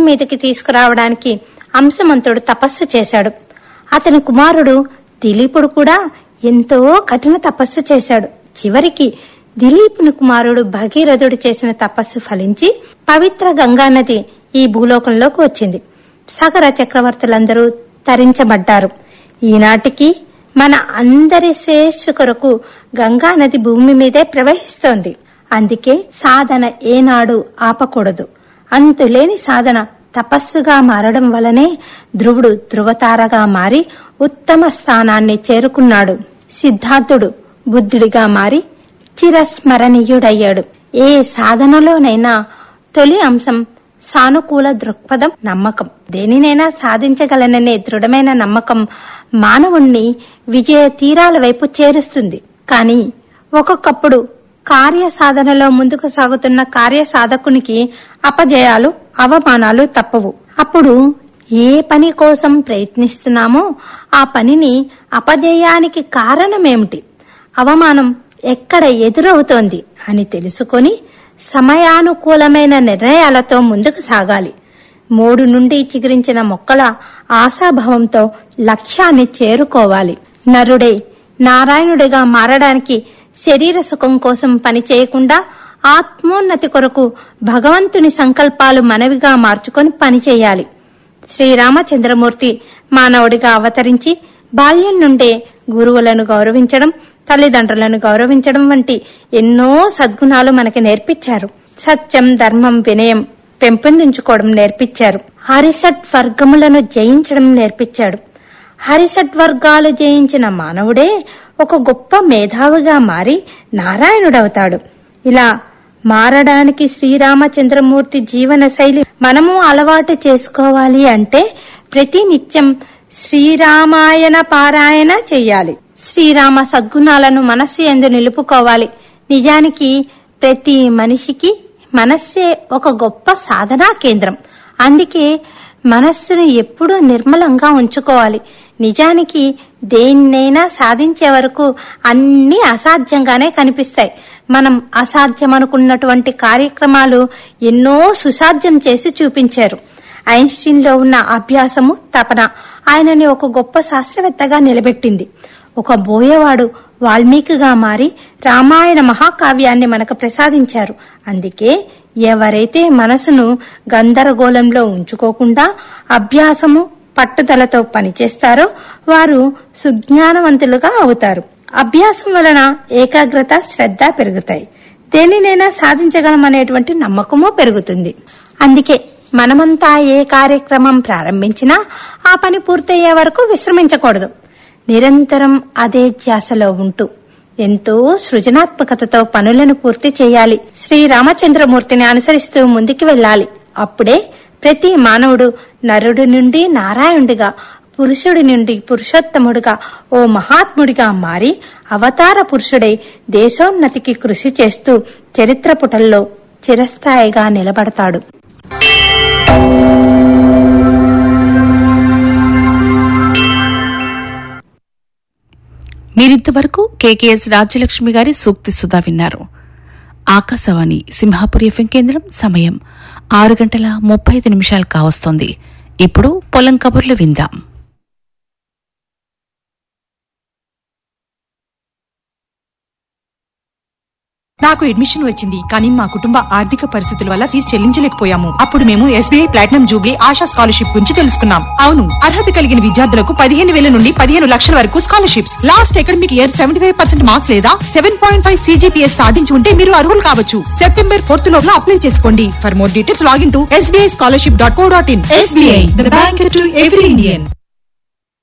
మీదకి తీసుకురావడానికి అంశమంతుడు తపస్సు చేశాడు అతని కుమారుడు దిలీపుడు కూడా ఎంతో కఠిన తపస్సు చేశాడు చివరికి దిలీపుని కుమారుడు భగీరథుడు చేసిన తపస్సు ఫలించి పవిత్ర గంగానది ఈ భూలోకంలోకి వచ్చింది సగర చక్రవర్తులందరూ తరించబడ్డారు ఈనాటికి మన అందరి శ్రేయస్సు కొరకు గంగా నది భూమి మీదే ప్రవహిస్తోంది అందుకే సాధన ఏనాడు ఆపకూడదు అంతులేని సాధన తపస్సుగా మారడం వలనే ధ్రువుడు ధ్రువతారగా మారి ఉత్తమ స్థానాన్ని చేరుకున్నాడు సిద్ధార్థుడు బుద్ధుడిగా మారి చిరస్మరణీయుడయ్యాడు ఏ సాధనలోనైనా తొలి అంశం సానుకూల దృక్పథం నమ్మకం దేనినైనా సాధించగలననే దృఢమైన నమ్మకం మానవుణ్ణి విజయ తీరాల వైపు చేరుస్తుంది కానీ ఒక్కొక్కప్పుడు కార్య సాధనలో ముందుకు సాగుతున్న కార్య సాధకునికి అపజయాలు అవమానాలు తప్పవు అప్పుడు ఏ పని కోసం ప్రయత్నిస్తున్నామో ఆ పనిని అపజయానికి కారణమేమిటి అవమానం ఎక్కడ ఎదురవుతోంది అని తెలుసుకొని సమయానుకూలమైన నిర్ణయాలతో ముందుకు సాగాలి మూడు నుండి చిగురించిన మొక్కల ఆశాభావంతో లక్ష్యాన్ని చేరుకోవాలి నరుడే నారాయణుడిగా మారడానికి శరీర సుఖం కోసం పని చేయకుండా ఆత్మోన్నతి కొరకు భగవంతుని సంకల్పాలు మనవిగా మార్చుకొని పని చేయాలి శ్రీరామచంద్రమూర్తి మానవుడిగా అవతరించి బాల్యం నుండే గురువులను గౌరవించడం తల్లిదండ్రులను గౌరవించడం వంటి ఎన్నో సద్గుణాలు మనకి నేర్పించారు సత్యం ధర్మం వినయం పెంపొందించుకోవడం నేర్పించారు హరిషట్ వర్గములను జయించడం నేర్పించాడు హరిషట్ వర్గాలు జయించిన మానవుడే ఒక గొప్ప మేధావిగా మారి నారాయణుడవుతాడు ఇలా మారడానికి శ్రీరామచంద్రమూర్తి జీవన శైలి మనము అలవాటు చేసుకోవాలి అంటే ప్రతి నిత్యం శ్రీరామాయణ పారాయణ చెయ్యాలి శ్రీరామ సద్గుణాలను మనస్సు ఎందు నిలుపుకోవాలి నిజానికి ప్రతి మనిషికి మనస్సే ఒక గొప్ప సాధనా కేంద్రం అందుకే మనస్సును ఎప్పుడూ నిర్మలంగా ఉంచుకోవాలి నిజానికి దేన్నైనా సాధించే వరకు అన్ని అసాధ్యంగానే కనిపిస్తాయి మనం అసాధ్యం అనుకున్నటువంటి కార్యక్రమాలు ఎన్నో సుసాధ్యం చేసి చూపించారు ఐన్స్టీన్ లో ఉన్న అభ్యాసము తపన ఆయనని ఒక గొప్ప శాస్త్రవేత్తగా నిలబెట్టింది ఒక బోయవాడు వాల్మీకిగా మారి రామాయణ మహాకావ్యాన్ని మనకు ప్రసాదించారు అందుకే ఎవరైతే మనసును గందరగోళంలో ఉంచుకోకుండా అభ్యాసము పట్టుదలతో పనిచేస్తారో వారు సుజ్ఞానవంతులుగా అవుతారు అభ్యాసం వలన ఏకాగ్రత శ్రద్ధ పెరుగుతాయి దేనినైనా సాధించగలమనేటువంటి నమ్మకము పెరుగుతుంది అందుకే మనమంతా ఏ కార్యక్రమం ప్రారంభించినా ఆ పని పూర్తయ్యే వరకు విశ్రమించకూడదు నిరంతరం అదే ధ్యాసలో ఉంటూ ఎంతో సృజనాత్మకతతో పనులను పూర్తి చేయాలి శ్రీ రామచంద్రమూర్తిని అనుసరిస్తూ ముందుకు వెళ్ళాలి అప్పుడే ప్రతి మానవుడు నరుడి నుండి నారాయణుడిగా పురుషుడి నుండి పురుషోత్తముడిగా ఓ మహాత్ముడిగా మారి అవతార పురుషుడై దేశోన్నతికి కృషి చేస్తూ చరిత్ర పుటల్లో చిరస్థాయిగా నిలబడతాడు మీరింతవరకు కేకేఎస్ రాజ్యలక్ష్మి గారి సూక్తి సుధా విన్నారు ఆకాశవాణి సింహాపురి ఎఫ్ఎం కేంద్రం సమయం ఆరు గంటల ముప్పై ఐదు నిమిషాలు కావస్తోంది ఇప్పుడు పొలం కబుర్లు విందాం నాకు అడ్మిషన్ వచ్చింది కానీ మా కుటుంబ ఆర్థిక పరిస్థితుల వల్ల ఫీజు చెల్లించలేకపోయాము అప్పుడు మేము SBI platinum jubilee Asha scholarship గురించి తెలుసుకున్నాం అవును అర్హత కలిగిన విద్యార్థులకు పదిహేను వేల నుండి పదిహేను లక్షల వరకు scholarships last academic year seventy five percent marks లేదా సెవెన్ పాయింట్ ఫైవ్ సీజీపీఎస్ సాధించి ఉంటే మీరు అర్హులు కావచ్చు సెప్టెంబర్ ఫోర్త్ లోపల అప్లై చేసుకోండి for more details login to SBI scholarship dot co dot in SBI bank to every Indian